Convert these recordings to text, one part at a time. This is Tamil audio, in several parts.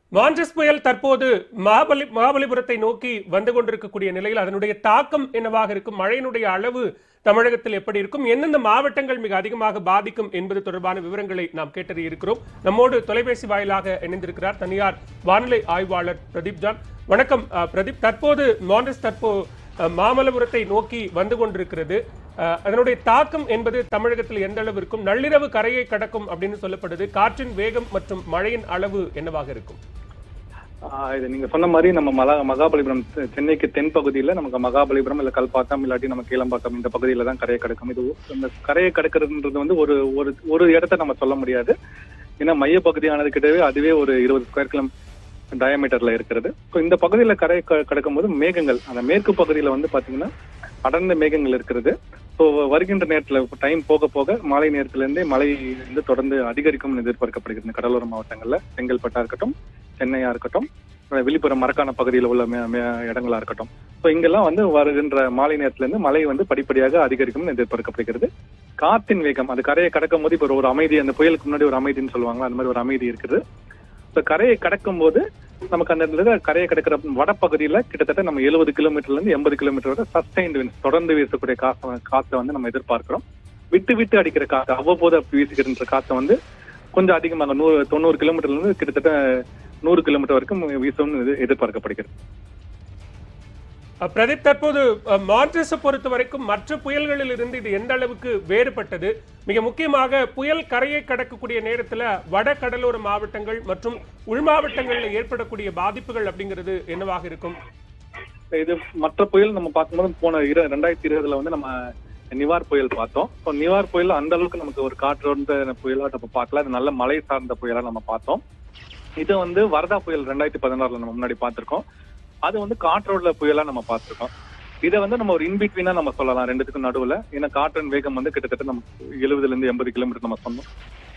மான்சஸ் புயல் தற்போது மகாபலி மகாபலிபுரத்தை நோக்கி வந்து கொண்டிருக்கக்கூடிய நிலையில் அதனுடைய தாக்கம் என்னவாக இருக்கும் மழையினுடைய அளவு தமிழகத்தில் எப்படி இருக்கும் எந்தெந்த மாவட்டங்கள் மிக அதிகமாக பாதிக்கும் என்பது தொடர்பான விவரங்களை நாம் கேட்டறிய இருக்கிறோம் நம்மோடு தொலைபேசி வாயிலாக இணைந்திருக்கிறார் தனியார் வானிலை ஆய்வாளர் பிரதீப் ஜான் வணக்கம் அஹ், பிரதீப் தற்போது மான்சஸ் தற்போ அஹ், மாமல்லபுரத்தை நோக்கி வந்து கொண்டிருக்கிறது அஹ், அதனுடைய தாக்கம் என்பது தமிழகத்தில் எந்த அளவு இருக்கும் நள்ளிரவு கரையை கடக்கும் அப்படின்னு சொல்லப்படுது காற்றின் வேகம் மற்றும் மழையின் அளவு என்னவாக இருக்கும் ஆஹ் இது நீங்க சொன்ன மாதிரி நம்ம மலா மகாபலிபுரம் செ- சென்னைக்கு தென் பகுதியில நமக்கு மகாபலிபுரம் இல்ல கல்பாக்கம் இல்லாட்டி நம்ம கீழம்பாக்கம் இந்த பகுதியில தான் கரையை கடக்கும் இது இந்த கரையை கடக்கிறதுன்றது வந்து ஒரு ஒரு ஒரு இடத்த நம்ம சொல்ல முடியாது ஏன்னா மைய பகுதியானது கிட்டவே அதுவே ஒரு இருபது ஸ்கொயர் கிலோ டயமீட்டர்ல இருக்கிறது ஸோ இந்த பகுதியில கரை க- கடக்கும்போது மேகங்கள் அந்த மேற்கு பகுதியில வந்து பாத்தீங்கன்னா அடர்ந்த மேகங்கள் இருக்கிறது ஸோ வருகின்ற நேரத்துல டைம் போக போக மாலை நேரத்துல இருந்தே மழை வந்து தொடர்ந்து அதிகரிக்கும் எதிர்பார்க்கப்படுகிறது இந்த கடலோர மாவட்டங்கள்ல செங்கல்பட்டா இருக்கட்டும் சென்னையா இருக்கட்டும் அஹ் விழுப்புரம் மரக்கான பகுதியில் உள்ள மே- மே- இடங்களா இருக்கட்டும் ஸோ இங்கெல்லாம் வந்து வருகின்ற மாலை நேரத்துல இருந்து மழை வந்து படிப்படியாக அதிகரிக்கும் எதிர்பார்க்கப்படுகிறது காற்றின் வேகம் அது கரையை கடக்கும் போது இப்போ ஒரு அமைதி அந்த புயலுக்கு முன்னாடி ஒரு அமைதின்னு சொல்லுவாங்க அந்த மாதிரி ஒரு அமைதி இருக்குது ஸோ கரையை கடக்கும் போது நமக்கு அந்த இடத்துல கரையை கடக்கிற வடப்பகுதியில கிட்டத்தட்ட நம்ம எழுபது கிலோமீட்டர்ல இருந்து எண்பது கிலோமீட்டர் வரை சஸ்டைன்டு winds தொடர்ந்து வீசக்கூடிய காற்று காற்றை வந்து நம்ம எதிர்பார்க்கிறோம் விட்டு விட்டு அடிக்கிற காற்று அவ்வப்போது வீசுகின்ற காற்றை வந்து கொஞ்சம் அதிகமாக நூறு தொண்ணூறு கிலோமீட்டர்ல இருந்து கிட்டத்தட்ட நூறு கிலோமீட்டர் வரைக்கும் வீசும்னு எதிர்- எதிர்பார்க்கப்படுகிறது அஹ் பிரதீப் தற்போது அஹ், மான்ட்ரஸை பொறுத்த வரைக்கும் மற்ற புயல்களில் இருந்து இது எந்த அளவுக்கு வேறுபட்டது மிக முக்கியமாக புயல் கரையை கடக்கக்கூடிய நேரத்துல வட கடலோர மாவட்டங்கள் மற்றும் உள் மாவட்டங்களில் ஏற்படக்கூடிய பாதிப்புகள் அப்படிங்கிறது என்னவாக இருக்கும் இது மற்ற புயல் நம்ம பார்க்கும்போது போன இரு ரெண்டாயிரத்தி இருபதுல வந்து நம்ம நிவார் புயல் பார்த்தோம் ஸோ நிவார் புயல் அந்த அளவுக்கு நமக்கு ஒரு காற்றோர்ந்த புயலா நம்ம பார்க்கல அது நல்ல மழை சார்ந்த புயலா நம்ம பார்த்தோம் இது வந்து வரதா புயல் ரெண்டாயிரத்தி பதினாறுல நம்ம முன்னாடி பார்த்திருக்கோம் அது வந்து காற்றோட புயலா நம்ம பார்த்திருக்கோம் இதை வந்து நம்ம ஒரு இன்பிட்வீனா நம்ம சொல்லலாம் ரெண்டுத்துக்கும் நடுவுல ஏன்னா காற்றின் வேகம் வந்து கிட்டத்தட்ட நம்ம எழுபதுல இருந்து எண்பது கிலோமீட்டர் நம்ம சொன்னோம்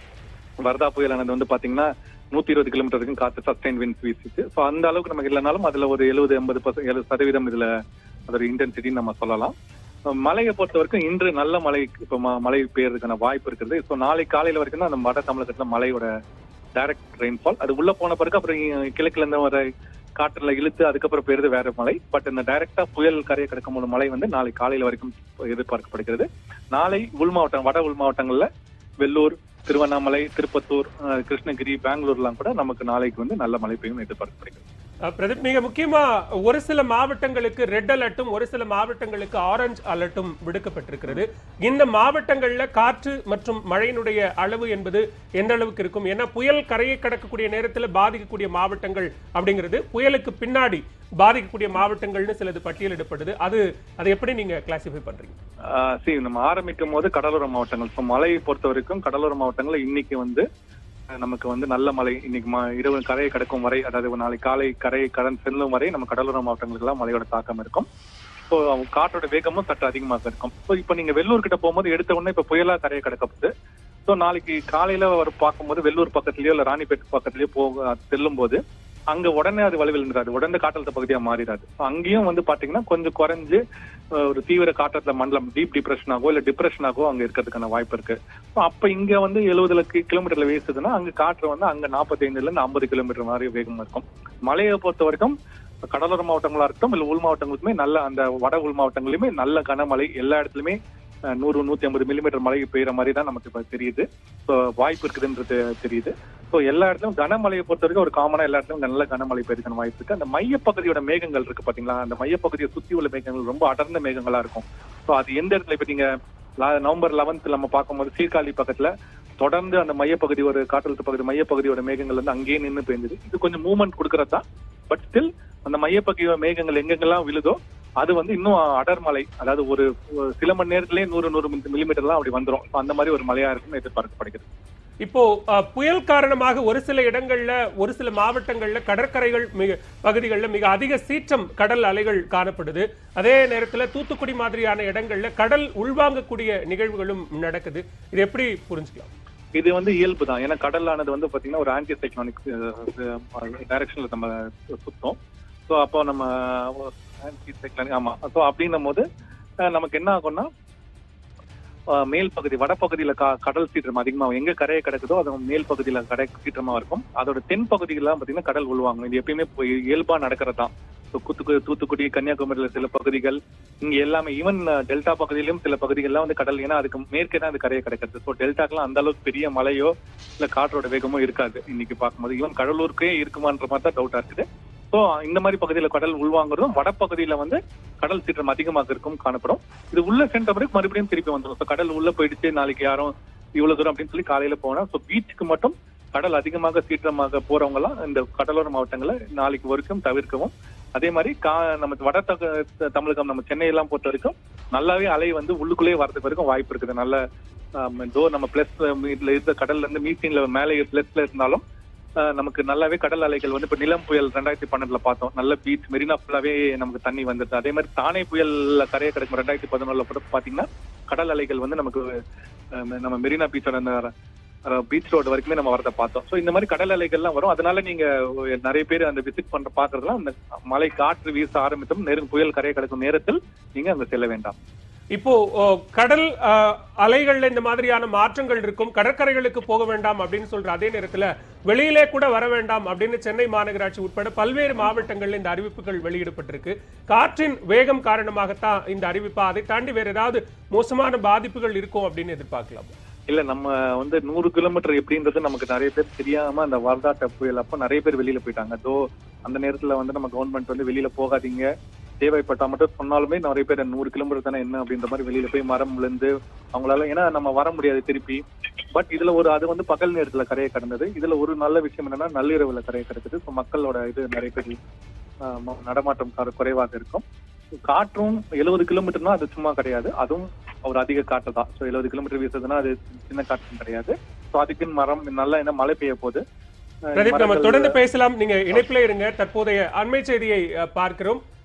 வரதா புயலானது வந்து பாத்தீங்கன்னா நூத்தி இருபது கிலோமீட்டர் வரைக்கும் காத்து சஸ்டைன் வின்ஸ் வீசுச்சு ஸோ அந்த அளவுக்கு நமக்கு இல்லைனாலும் அதுல ஒரு எழுபது எண்பது பர்சன்ட் எழுபது சதவீதம் இதுல அதோட இன்டென்சிட்டின்னு நம்ம சொல்லலாம் அஹ் மழையை பொறுத்த வரைக்கும் இன்று நல்ல மழை இப்போ ம- மழை பெய்யறதுக்கான வாய்ப்பு இருக்குது ஸோ நாளை காலையில வரைக்கும் தான் அந்த வட தமிழகத்துல மழையோட டைரக்ட் ரெயின்ஃபால் அது உள்ள போன பிறகு அப்புறம் இ- கிழக்குல இருந்து வர காற்றுல இழுத்து அதுக்கப்புறம் பெய்யுறது வேற மழை பட் இந்த டைரக்டா புயல் கரையை கடக்கும் போது மழை வந்து நாளை காலையில வரைக்கும் எதிர்பார்க்கப்படுகிறது நாளை உள் மாவட்டம் வட உள் மாவட்டங்கள்ல வெள்ளூர் திருவண்ணாமலை திருப்பத்தூர் அஹ், கிருஷ்ணகிரி பெங்களூர்லாம் கூட நமக்கு நாளைக்கு வந்து நல்ல மழை பெய்யும் எதிர்பார்க்கப்படுகிறது அஹ் பிரதீப் மிக முக்கியமா ஒரு சில மாவட்டங்களுக்கு ரெட் அலர்ட்டும் ஒரு சில மாவட்டங்களுக்கு ஆரஞ்சு அலர்ட்டும் விடுக்கப்பட்டிருக்கிறது இந்த மாவட்டங்கள்ல காற்று மற்றும் மழையினுடைய அளவு என்பது எந்த அளவுக்கு இருக்கும் ஏன்னா புயல் கரையை கடக்கக்கூடிய நேரத்துல பாதிக்கக்கூடிய மாவட்டங்கள் அப்படிங்கிறது புயலுக்கு பின்னாடி பாதிக்கக்கூடிய மாவட்டங்கள்னு சிலது பட்டியலிடப்படுது அது அதை எப்படி நீங்க கிளாசிஃபை பண்றீங்க ஆஹ் சரி நம்ம ஆரம்பிக்கும் போது கடலோர மாவட்டங்கள் ஸோ மழையை பொறுத்த வரைக்கும் கடலோர மாவட்டங்கள்ல இன்னைக்கு வந்து அஹ், நமக்கு வந்து நல்ல மழை இன்னைக்கு ம- இரவு கரையை கடக்கும் வரை அதாவது நாளை காலை கரையை கடந்து செல்லும் வரை நம்ம கடலோர மாவட்டங்களுக்கெல்லாம் மழையோட தாக்கம் இருக்கும் ஸோ காற்றோட வேகமும் சற்று அதிகமாக இருக்கும் ஸோ இப்போ நீங்க வெள்ளூர் கிட்ட போகும்போது எடுத்த உடனே இப்போ புயலா கரையை கடக்கப்படுது ஸோ நாளைக்கு காலையில வர பார்க்கும்போது வெள்ளூர் பக்கத்துலயோ இல்ல ராணிப்பேட் பக்கத்துலயோ போக செல்லும் போது அங்க உடனே அது வலுவிழந்துடாது உடனே காற்றழுத்த பகுதியா மாறிடாது So அங்கேயும் வந்து பாத்தீங்கன்னா கொஞ்சம் குறைஞ்சு அஹ், ஒரு தீவிர காற்றழுத்த மண்டலம் டீப் டிப்ரெஷன் ஆகோ இல்ல டிப்ரெஷன் ஆகோ அங்க இருக்கிறதுக்கான வாய்ப்பு இருக்கு So அப்ப இங்க வந்து எழுபதுல கிலோமீட்டர்ல வீசுதுன்னா அங்க காற்று வந்து அங்க 45 இருந்து ஐம்பது கிலோமீட்டர் மாதிரி வேகம் இருக்கும் மலையை பொறுத்த வரைக்கும் கடலோர மாவட்டங்களா இருக்கட்டும் இல்ல உள் மாவட்டங்களுக்குமே நல்ல அந்த வட உள் மாவட்டங்களிலுமே நல்ல கனமழை எல்லா இடத்துலயுமே அஹ், நூறு நூத்தி ஐம்பது மில்லிமீட்டர் மழை பெய்யுற மாதிரி தான் நமக்கு இப்ப தெரியுது ஸோ வாய்ப்பு இருக்குதுன்றது தெரியுது ஸோ எல்லா இடத்துலயும் கனமழையை பொறுத்த வரைக்கும் ஒரு காமனா எல்லா இடத்துலயும் நல்ல கனமழை பெய்யுதுக்கான வாய்ப்பு இருக்கு அந்த மையப்பகுதியோட மேகங்கள் இருக்கு பாத்தீங்களா அந்த மையப்பகுதியை சுத்தி உள்ள மேகங்கள் ரொம்ப அடர்ந்த மேகங்களா இருக்கும் ஸோ அது எந்த இடத்துல இப்ப நீங்க லா- நவம்பர் லெவன்த் நம்ம பார்க்கும்போது சீர்காழி பக்கத்துல தொடர்ந்து அந்த மையப்பகுதி ஒரு காற்றழுத்த பகுதி மையப்பகுதியோட மேகங்கள் வந்து அங்கேயே நின்று பெய்ஞ்சது இது கொஞ்சம் மூவ்மெண்ட் கொடுக்கறது தான் பட் ஸ்டில் அந்த மையப்பகுதியோட மேகங்கள் எங்கெங்கெல்லாம் விழுதோ அது வந்து இன்னும் அடர்மலை அதாவது ஒரு ஒரு சில மணி நேரத்திலேயே நூறு நூறு மில்லிமீட்டர்லாம் அப்படி வந்துரும் So அந்த மாதிரி ஒரு மழையா இருக்கும்னு எதிர்பார்க்கப்படுகிறது இப்போ அஹ், புயல் காரணமாக ஒரு சில இடங்கள்ல ஒரு சில மாவட்டங்கள்ல கடற்கரைகள் மிக பகுதிகளில் மிக அதிக சீற்றம் கடல் அலைகள் காணப்படுது அதே நேரத்துல தூத்துக்குடி மாதிரியான இடங்கள்ல கடல் உள்வாங்கக்கூடிய நிகழ்வுகளும் நடக்குது இது எப்படி புரிஞ்சுக்கலாம் இது வந்து இயல்பு தான் ஏன்னா கடலானது வந்து பாத்தீங்கன்னா ஒரு ஆன்டி சைக்ளானிக் டைரக்ஷன்ல நம்ம சுத்தம் ஸோ அப்போ நம்ம ஆன்டி சைக்ளானிக் ஆமா ஸோ அப்படின்னும் போது அஹ், நமக்கு என்ன ஆகும்னா அஹ், மேல் பகுதி வடபகுதியில க- கடல் சீற்றம் அதிகமாகும் எங்க கரையை கிடக்குதோ அது மேல் பகுதியில கடை சீற்றமா இருக்கும் அதோட தென் பகுதிகள்லாம் பாத்தீங்கன்னா கடல் உள்வாங்கும் இது எப்பயுமே போய் இயல்பா நடக்கிறது தான் தூத்துக்குடி தூத்துக்குடி கன்னியாகுமரியில சில பகுதிகள் இங்க எல்லாமே ஈவன் டெல்டா பகுதியிலும் சில பகுதிகள்லாம் வந்து கடல் ஏன்னா அதுக்கு மேற்கே தான் அது கரையை கிடக்குது ஸோ டெல்டாக்கெல்லாம் அந்த அளவுக்கு பெரிய மழையோ இல்ல காற்றோட வேகமோ இருக்காது இன்னைக்கு பார்க்கும்போது ஈவன் கடலூருக்கே இருக்குமான்ற மாதிரி தான் டவுட்டா இருக்குது ஸோ இந்த மாதிரி பகுதியில கடல் உள்வாங்குறதும் வடபகுதியில வந்து கடல் சீற்றம் அதிகமாக இருக்கும் காணப்படும் இது உள்ள சென்ற பிறகு மறுபடியும் திருப்பி வந்துடும் ஸோ கடல் உள்ள போயிடுச்சு நாளைக்கு யாரும் இவ்வளவு தூரம் அப்படின்னு சொல்லி காலையில போனா ஸோ பீச்சுக்கு மட்டும் கடல் அதிகமாக சீற்றமாக போறவங்க எல்லாம் இந்த கடலோர மாவட்டங்களை நாளைக்கு வரைக்கும் தவிர்க்கவும் அதே மாதிரி கா நம்ம வட தக- தமிழகம் நம்ம சென்னை எல்லாம் பொறுத்த வரைக்கும் நல்லாவே அலை வந்து உள்ளுக்குள்ளேயே வரதுக்கு வரைக்கும் வாய்ப்பு இருக்குது நல்ல தோ நம்ம பிளஸ் இதுல இருந்த கடல்ல இருந்து மீட்டிங்ல மேலே பிளஸ்ல இருந்தாலும் ஆஹ் நமக்கு நல்லாவே கடல் அலைகள் வந்து இப்ப நிலம் புயல் ரெண்டாயிரத்தி பன்னெண்டுல பார்த்தோம் நல்ல பீச் மெரினா ஃபுல்லாவே நமக்கு தண்ணி வந்துருது அதே மாதிரி தானே புயல்ல கரையை கிடைக்கும் ரெண்டாயிரத்தி பதினொன்னுல கூட பாத்தீங்கன்னா கடல் அலைகள் வந்து நமக்கு ஆஹ் நம்ம மெரினா பீச்சோட அந்த பீச் ரோடு வரைக்குமே நம்ம வரத பார்த்தோம் சோ இந்த மாதிரி கடல் அலைகள்லாம் வரும் அதனால நீங்க நிறைய பேர் அந்த விசிட் பண்ற பாக்குறதுலாம் அந்த மலை காற்று வீச ஆரம்பித்தும் நெருங்க புயல் கரையை கிடக்கும் நேரத்தில் நீங்க அங்க செல்ல வேண்டாம் இப்போ ஓ, கடல் ஆ, அலைகள்ல இந்த மாதிரியான மாற்றங்கள் இருக்கும் கடற்கரைகளுக்கு போக வேண்டாம் அப்படின்னு சொல்ற அதே நேரத்துல வெளியிலே கூட வர வேண்டாம் அப்படின்னு சென்னை மாநகராட்சி உட்பட பல்வேறு மாவட்டங்கள்ல இந்த அறிவிப்புகள் வெளியிடப்பட்டிருக்கு காற்றின் வேகம் காரணமாகத்தான் இந்த அறிவிப்பா அதை தாண்டி வேற ஏதாவது மோசமான பாதிப்புகள் இருக்கும் அப்படின்னு எதிர்பார்க்கலாம் இல்ல நம்ம வந்து நூறு கிலோமீட்டர் எப்படின்றது நமக்கு நிறைய பேர் தெரியாம அந்த வர்தாட்ட புயல் அப்ப நிறைய பேர் வெளியில போயிட்டாங்க தோ அந்த நேரத்துல வந்து நம்ம கவர்மெண்ட் வந்து வெளியில போகாதீங்க தேவைப்பட்டா மட்டும் சொன்னாலுமே நிறைய பேர் நூறு கிலோமீட்டர் தானே என்ன அப்படின்ற மாதிரி வெளியில போய் மரம் விழுந்து அவங்களால ஏன்னா நம்ம வர முடியாது திருப்பி பட் இதுல ஒரு அது வந்து பகல் நேரத்துல கரையை கடந்தது இதுல ஒரு நல்ல விஷயம் என்னன்னா நள்ளிரவுல கரையை கிடக்குது ஸோ மக்களோட இது நிறைய பேர் ஆஹ், ம- நடமாட்டம் குறை- குறைவாக இருக்கும் காற்றும் எழுபது கிலோமீட்டர்னா அது சும்மா கிடையாது அதுவும் ஒரு அதிக காற்று தான் ஸோ எழுபது கிலோமீட்டர் வீசுறதுன்னா அது சின்ன காற்றும் கிடையாது ஸோ அதுக்குன்னு மரம் நல்லா என்ன மழை பெய்ய போகுது அஹ் பிரதீப் நம்ம மரங்கள் தொடர்ந்து பேசலாம் நீங்க இணைப்பிலே இருங்க தற்போதைய அண்மை செய்தியை அ, பார்க்கிறோம்